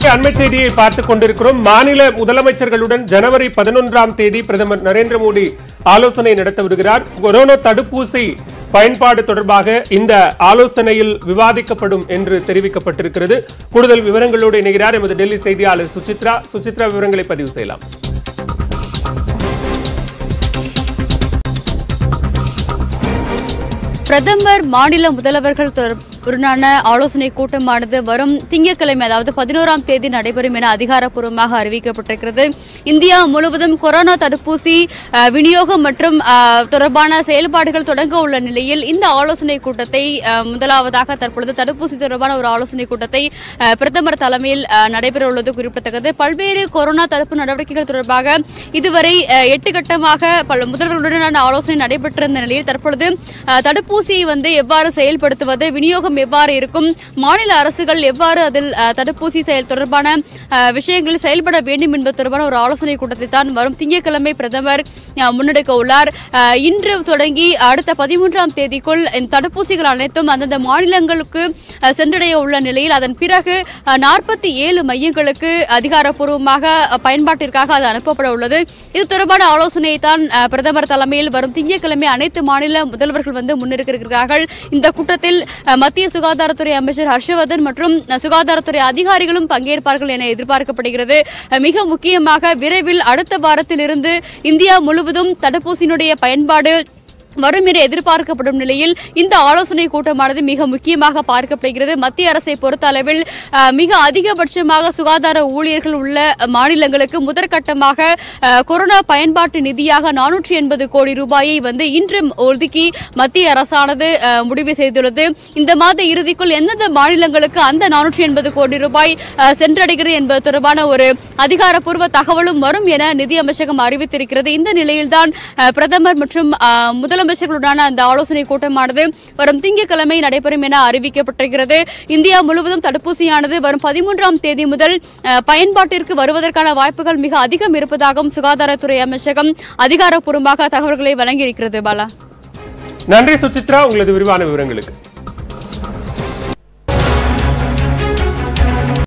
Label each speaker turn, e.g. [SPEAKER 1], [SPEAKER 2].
[SPEAKER 1] அண்மை செய்தியை பார்த்துக் கொண்டிருக்கிறோம் மாநில முதலமைச்சர்களுடன் ஜனவரி பதினொன்றாம் தேதி பிரதமர் நரேந்திர மோடி ஆலோசனை நடத்த வருகிறார் கொரோனா தடுப்பூசி பயன்பாடு தொடர்பாக இந்த ஆலோசனையில் விவாதிக்கப்படும் என்று தெரிவிக்கப்பட்டிருக்கிறது கூடுதல் விவரங்களோடு இணைகிறார் எமது டெல்லி செய்தியாளர் சுசித்ரா சுசித்ரா விவரங்களை பதிவு செய்யலாம்
[SPEAKER 2] பிரதமர் மாநில முதல்வர்கள் உடனான ஆலோசனை கூட்டமானது வரும் திங்கட்கிழமை அதாவது பதினோராம் தேதி நடைபெறும் என அதிகாரப்பூர்வமாக அறிவிக்கப்பட்டிருக்கிறது இந்தியா முழுவதும் கொரோனா தடுப்பூசி அஹ், விநியோகம் மற்றும் அஹ், தொடர்பான செயல்பாடுகள் தொடங்க உள்ள நிலையில் இந்த ஆலோசனை கூட்டத்தை அஹ், முதலாவதாக தற்பொழுது தடுப்பூசி தொடர்பான ஒரு ஆலோசனை கூட்டத்தை அஹ், பிரதமர் தலைமையில் அஹ், நடைபெற உள்ளது குறிப்பிடத்தக்கது பல்வேறு கொரோனா தடுப்பு நடவடிக்கைகள் தொடர்பாக இதுவரை அஹ், எட்டு கட்டமாக பல முதல்வர்களுடனான ஆலோசனை நடைபெற்றிருந்த நிலையில் தற்பொழுது அஹ், தடுப்பூசியை வந்து எவ்வாறு செயல்படுத்துவது விநியோகம் எவ்வாறு இருக்கும் மாநில அரசுகள் எவ்வாறு அதில் அஹ், தடுப்பூசி செயல் தொடர்பான அஹ், விஷயங்களில் செயல்பட வேண்டும் என்பது தொடர்பான ஒரு ஆலோசனை கூட்டத்தை தான் வரும் திங்கட்கிழமை பிரதமர் அஹ், முன்னெடுக்க உள்ளார் அஹ், இன்று தொடங்கி அடுத்த பதிமூன்றாம் தேதிக்குள் இந்த தடுப்பூசிகள் அனைத்தும் அந்தந்த மாநிலங்களுக்கு அஹ், சென்றடைய உள்ள நிலையில் அதன் பிறகு நாற்பத்தி ஏழு மையங்களுக்கு அதிகாரப்பூர்வமாக அஹ், பயன்பாட்டிற்காக அது அனுப்பப்பட உள்ளது இது தொடர்பான ஆலோசனையை தான் அஹ், பிரதமர் தலைமையில் வரும் திங்கட்கிழமை அனைத்து மாநில முதல்வர்கள் வந்து முன்னெடுக்க இருக்கிறார்கள் இந்த கூட்டத்தில் அஹ், மத்திய சுகாதாரத்துறை அமைச்சர் ஹர்ஷவர்தன் மற்றும் அஹ், சுகாதாரத்துறை அதிகாரிகளும் பங்கேற்பார்கள் என எதிர்பார்க்கப்படுகிறது அஹ், மிக முக்கியமாக விரைவில் அடுத்த வாரத்திலிருந்து இந்தியா முழுவதும் தடுப்பூசியினுடைய பயன்பாடு வரும் என எதிர்பார்க்கப்படும் நிலையில் இந்த ஆலோசனை கூட்டமானது மிக முக்கியமாக பார்க்கப்படுகிறது மத்திய அரசை பொறுத்த அளவில் அஹ், மிக அதிகபட்சமாக சுகாதார ஊழியர்கள் உள்ள மாநிலங்களுக்கு முதற்கட்டமாக அஹ், கொரோனா பயன்பாட்டு நிதியாக நானூற்றி எண்பது கோடி ரூபாயை வந்து இன்று ஒதுக்கி மத்திய அரசானது அஹ், முடிவு செய்துள்ளது இந்த மாத இறுதிக்குள் எந்தெந்த மாநிலங்களுக்கு அந்த நானூற்றி எண்பது கோடி ரூபாய் அஹ், சென்றடைகிறது என்பது தொடர்பான ஒரு அதிகாரப்பூர்வ தகவலும் வரும் என நிதி அமைச்சகம் அறிவித்திருக்கிறது இந்த நிலையில்தான் அஹ், பிரதமர் மற்றும் அஹ், முதலமைச்சர்களுடனான அந்த ஆலோசனை கூட்டமானது வரும் திங்கட்கிழமை நடைபெறும் என அறிவிக்கப்பட்டிருக்கிறது இந்தியா முழுவதும் தடுப்பூசியானது வரும் பதிமூன்றாம் தேதி முதல் அஹ், பயன்பாட்டிற்கு வருவதற்கான வாய்ப்புகள் மிக அதிகம் இருப்பதாகவும் சுகாதாரத்துறை அமைச்சகம் அதிகாரப்பூர்வமாக தகவல்களை வழங்கியிருக்கிறது பாலா
[SPEAKER 1] நன்றி சுசித்ரா உங்களது விரிவான விவரங்களுக்கு